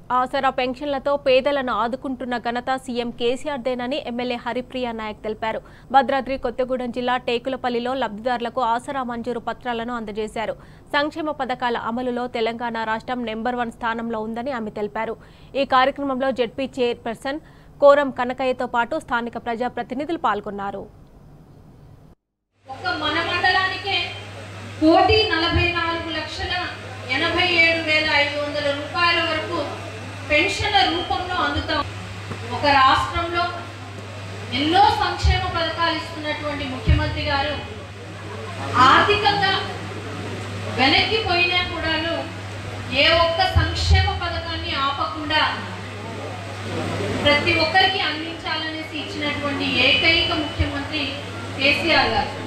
ఆసరా పెన్షన్లతో పేదలను ఆదుకుంటున్న ఘనత సీఎం కేసీఆర్దేనని ఎమ్మెల్యే హరిప్రియ నాయక్ తెలిపారు భద్రాద్రి కొత్తగూడెం జిల్లా టేకులపల్లిలో లబ్ధిదారులకు ఆసరా మంజూరు పత్రాలను అందజేశారు సంక్షేమ పథకాల అమలులో తెలంగాణ రాష్ట్రం నెంబర్ వన్ స్థానంలో ఉందని ఆమె తెలిపారు ఈ కార్యక్రమంలో జెడ్పీ చైర్పర్సన్ కోరం కనకయ్యతో పాటు స్థానిక ప్రజాప్రతినిధులు పాల్గొన్నారు ఒక మన మండలానికే కోటి నలభై నాలుగు లక్షల ఎనభై ఏడు వేల ఐదు వందల రూపాయల వరకు పెన్షన్ల రూపంలో అందుతాం ఒక రాష్ట్రంలో ఎన్నో సంక్షేమ పథకాలు ఇస్తున్నటువంటి ముఖ్యమంత్రి గారు ఆర్థికంగా వెనక్కి పోయినా కూడాను ఏ ఒక్క సంక్షేమ పథకాన్ని ఆపకుండా ప్రతి ఒక్కరికి అందించాలనేసి ఇచ్చినటువంటి ఏకైక ముఖ్యమంత్రి కేసీఆర్ గారు